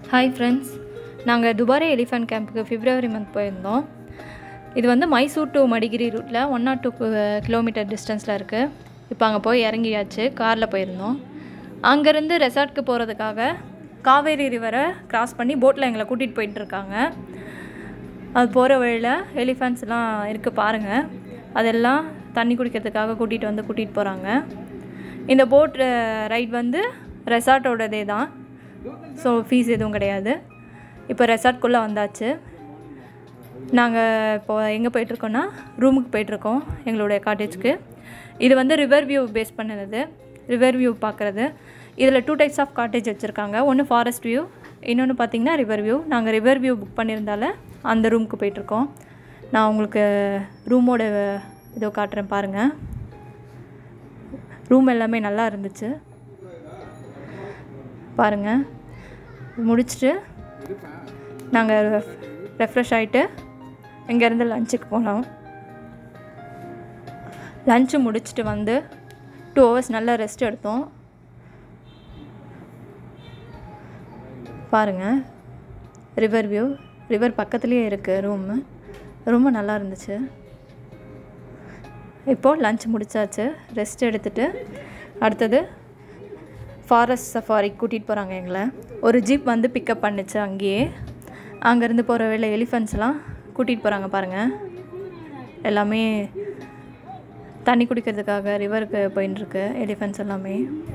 hi friends நாங்கள் துபாரே elephant கேம்புக்கு பிப்ரவரி month போயிருந்தோம் இது வந்து மைசூர் டு மடிகிரி ரூட்டில் ஒன் நாட் டூ கிலோமீட்டர் டிஸ்டன்ஸில் இருக்குது இப்போ அங்கே போய் இறங்கியாச்சு காரில் போயிருந்தோம் அங்கேருந்து ரெசார்ட்க்கு போகிறதுக்காக காவேரி ரிவரை கிராஸ் பண்ணி போட்டில் எங்களை கூட்டிகிட்டு போயிட்டுருக்காங்க அது போகிற வழியில் எலிஃபண்ட்ஸ்லாம் இருக்குது பாருங்கள் அதெல்லாம் தண்ணி குடிக்கிறதுக்காக கூட்டிகிட்டு வந்து கூட்டிகிட்டு போகிறாங்க இந்த போட் ரைட் வந்து ரெசார்ட்டோடதே தான் ஸோ ஃபீஸ் எதுவும் கிடையாது இப்போ ரெசார்ட்குள்ளே வந்தாச்சு நாங்கள் இப்போ எங்கே போயிட்டுருக்கோன்னா ரூமுக்கு போயிட்டுருக்கோம் எங்களுடைய காட்டேஜ்க்கு இது வந்து ரிவர் வியூ பேஸ் பண்ணது ரிவர் வியூ பார்க்குறது இதில் டூ டைப்ஸ் ஆஃப் காட்டேஜ் வச்சுருக்காங்க ஒன்று ஃபாரஸ்ட் வியூ இன்னொன்று பார்த்தீங்கன்னா ரிவர் வியூ நாங்கள் ரிவர் வியூ புக் பண்ணியிருந்தால அந்த ரூமுக்கு போயிட்டுருக்கோம் நான் உங்களுக்கு ரூமோட இதோ காட்டுறேன் பாருங்கள் ரூம் எல்லாமே நல்லா இருந்துச்சு பாருங்கள் முடிச்சுட்டு நாங்கள் ரெஃப்ரெஷ் ஆகிட்டு இங்கேருந்து லஞ்சுக்கு போனோம் லஞ்சு முடிச்சுட்டு வந்து டூ ஹவர்ஸ் நல்லா ரெஸ்ட் எடுத்தோம் பாருங்கள் ரிவர் வியூ ரிவர் பக்கத்துலேயே இருக்குது ரூமு ரொம்ப நல்லா இருந்துச்சு இப்போது லஞ்ச் முடிச்சாச்சு ரெஸ்ட் எடுத்துகிட்டு அடுத்தது ஃபாரஸ்ட் சஃபாரி கூட்டிகிட்டு போகிறாங்க எங்களை ஒரு ஜீப் வந்து பிக்கப் பண்ணுச்சு அங்கேயே அங்கேருந்து போகிற வேலை எலிஃபண்ட்ஸ்லாம் கூட்டிகிட்டு போகிறாங்க பாருங்கள் எல்லாமே தண்ணி குடிக்கிறதுக்காக ரிவருக்கு போயின்ட்டுருக்கு எலிஃபண்ட்ஸ் எல்லாமே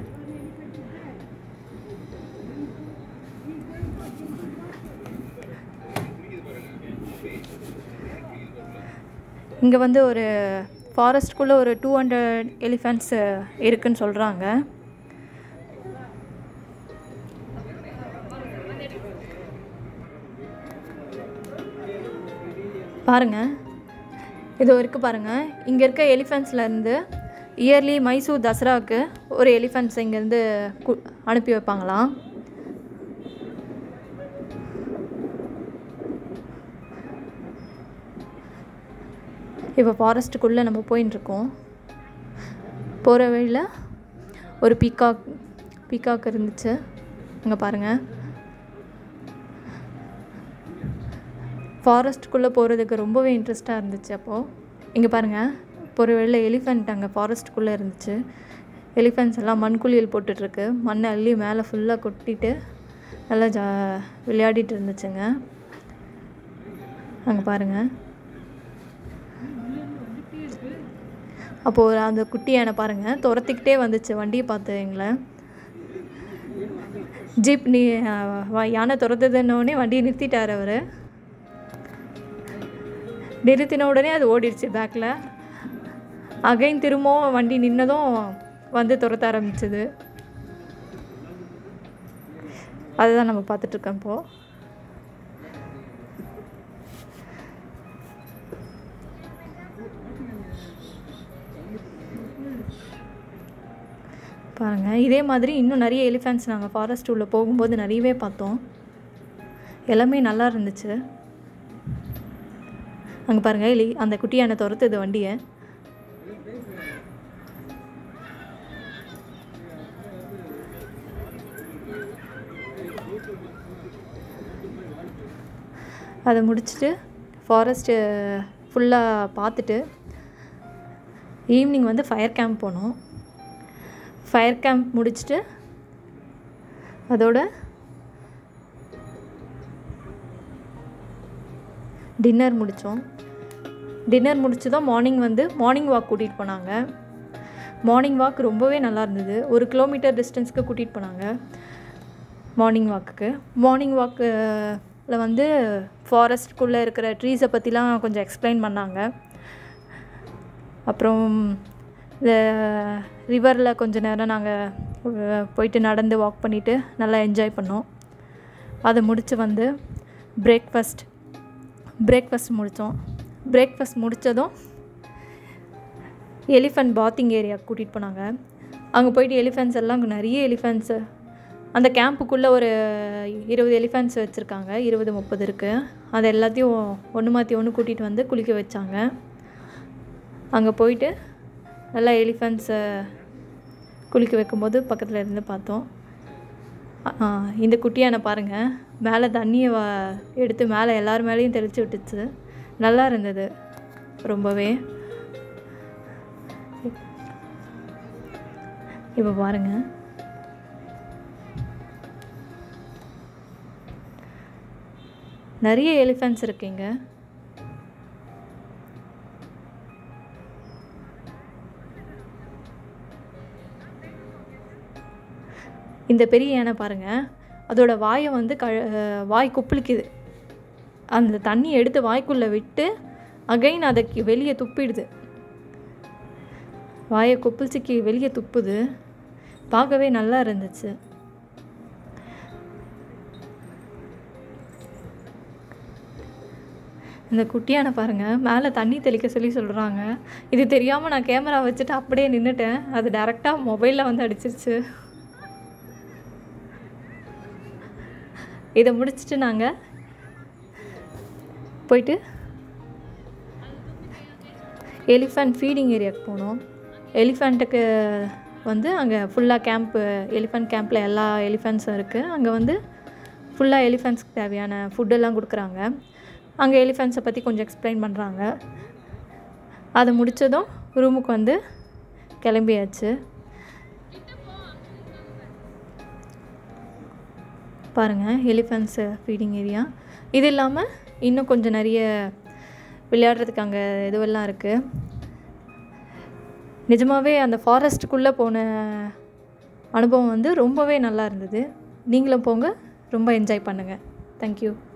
இங்கே வந்து ஒரு ஃபாரஸ்ட்குள்ளே ஒரு டூ ஹண்ட்ரட் எலிஃபண்ட்ஸ் இருக்குன்னு சொல்கிறாங்க பாருங்கள் இது இருக்குது பாருங்கள் இங்கே இருக்க எலிஃபண்ட்ஸ்லேருந்து இயர்லி மைசூர் தசராவுக்கு ஒரு எலிஃபண்ட்ஸ் இங்கேருந்து கு அனுப்பி வைப்பாங்களாம் இப்போ ஃபாரஸ்ட்டுக்குள்ளே நம்ம போயின்ட்டுருக்கோம் போகிற வழியில் ஒரு பீகாக் பீகாக் இருந்துச்சு அங்கே பாருங்கள் ஃபாரஸ்ட்டுக்குள்ளே போகிறதுக்கு ரொம்பவே இன்ட்ரெஸ்ட்டாக இருந்துச்சு அப்போது இங்கே பாருங்கள் போகிற வழியில் எலிஃபெண்ட் அங்கே ஃபாரஸ்ட்டுக்குள்ளே இருந்துச்சு எலிஃபெண்ட்ஸ் எல்லாம் மண்குளியல் போட்டுட்ருக்கு மண்ணை அள்ளி மேலே ஃபுல்லாக கொட்டிட்டு நல்லா ஜா விளையாடிட்டு இருந்துச்சுங்க அங்கே பாருங்கள் அப்போது அந்த குட்டி யானை பாருங்கள் துரத்திக்கிட்டே வந்துச்சு வண்டியை பார்த்து எங்களை ஜீப் நீ யானை துரத்துதுன்னொடனே வண்டியை நிறுத்திட்டார் அவர் நிறுத்தின உடனே அது ஓடிடுச்சு பேக்கில் அகைன் திரும்பவும் வண்டி நின்னதும் வந்து துரத்த ஆரம்பிச்சது அதுதான் நம்ம பார்த்துட்ருக்கோம் இப்போது பாருங்கள் இதே மாதிரி இன்னும் நிறைய எலிஃபெண்ட்ஸ் நாங்கள் ஃபாரஸ்ட் உள்ளே போகும்போது நிறையவே பார்த்தோம் எல்லாமே நல்லா இருந்துச்சு அங்கே பாருங்கள் எலி அந்த குட்டியான துரத்துது வண்டியை அதை முடிச்சுட்டு ஃபாரஸ்ட்டு ஃபுல்லாக பார்த்துட்டு ஈவினிங் வந்து ஃபயர் கேம்ப் போனோம் ஃபயர் கேம்ப் முடிச்சுட்டு அதோட டின்னர் முடித்தோம் டின்னர் முடிச்சதும் மார்னிங் வந்து மார்னிங் வாக் கூட்டிகிட்டு போனாங்க மார்னிங் வாக் ரொம்பவே நல்லா இருந்தது ஒரு கிலோமீட்டர் டிஸ்டன்ஸ்க்கு கூட்டிகிட்டு போனாங்க மார்னிங் வாக்குக்கு மார்னிங் வாக்கில் வந்து ஃபாரஸ்ட்குள்ளே இருக்கிற ட்ரீஸை பற்றிலாம் கொஞ்சம் எக்ஸ்பிளைன் பண்ணாங்க அப்புறம் இந்த ரிவரில் கொஞ்ச நேரம் நாங்கள் போயிட்டு நடந்து வாக் பண்ணிவிட்டு நல்லா என்ஜாய் பண்ணோம் அதை முடித்து வந்து பிரேக்ஃபாஸ்ட் பிரேக்ஃபாஸ்ட் முடித்தோம் பிரேக்ஃபாஸ்ட் முடித்ததும் எலிஃபண்ட் பாத்திங் ஏரியா கூட்டிகிட்டு போனாங்க அங்கே போயிட்டு எலிஃபெண்ட்ஸ் எல்லாம் அங்கே நிறைய எலிஃபெண்ட்ஸு அந்த கேம்புக்குள்ளே ஒரு இருபது எலிஃபெண்ட்ஸ் வச்சுருக்காங்க இருபது முப்பது இருக்குது அது எல்லாத்தையும் ஒன்று மாற்றி ஒன்று கூட்டிகிட்டு வந்து குளிக்க வச்சாங்க அங்கே போயிட்டு நல்லா எலிஃபெண்ட்ஸை குளிக்க வைக்கும்போது பக்கத்தில் இருந்து பார்த்தோம் ஆ, இந்த குட்டியானை பாருங்கள் மேலே தண்ணியை வ எடுத்து மேலே எல்லார் மேலேயும் தெளித்து விட்டுச்சு நல்லா இருந்தது ரொம்பவே இப்போ பாருங்கள் நிறைய எலிஃபென்ட்ஸ் இருக்குங்க இந்த பெரிய யானை பாருங்கள் அதோட வாயை வந்து க வாய் கொப்பளிக்குது அந்த தண்ணி எடுத்து வாய்க்குள்ளே விட்டு அகைன் அதை கி- வெளியே துப்பிடுது வாயை கொப்பளிச்சுக்கி வெளியே துப்புது பார்க்கவே நல்லா இருந்துச்சு இந்த குட்டியான பாருங்கள் மேலே தண்ணி தெளிக்க சொல்லி சொல்கிறாங்க இது தெரியாமல் நான் கேமரா வச்சுட்டு அப்படியே நின்றுட்டேன் அது டேரெக்டாக மொபைலில் வந்து அடிச்சிருச்சு இதை முடிச்சுட்டு நாங்கள் போயிட்டு எலிஃபண்ட் ஃபீடிங் ஏரியாவுக்கு போனோம் எலிஃபண்ட்டுக்கு வந்து அங்கே ஃபுல்லாக கேம்ப்பு எலிஃபண்ட் கேம்பில் எல்லா எலிஃபண்ட்ஸும் இருக்குது அங்கே வந்து ஃபுல்லாக எலிஃபண்ட்ஸ்க்கு தேவையான ஃபுட்டெல்லாம் கொடுக்குறாங்க அங்கே எலிஃபண்ட்ஸை பற்றி கொஞ்சம் எக்ஸ்பிளைன் பண்ணுறாங்க அதை முடித்ததும் ரூமுக்கு வந்து கிளம்பியாச்சு பாருங்கள் எலிஃபண்ட்ஸு ஃபீடிங் ஏரியா இது இல்லாமல் இன்னும் கொஞ்சம் நிறைய விளையாடுறதுக்கு அங்கே இதுவெல்லாம் இருக்குது நிஜமாகவே அந்த ஃபாரஸ்ட்டுக்குள்ளே போன அனுபவம் வந்து ரொம்பவே நல்லா இருந்தது நீங்களும் போங்க ரொம்ப என்ஜாய் பண்ணுங்கள் தேங்க்யூ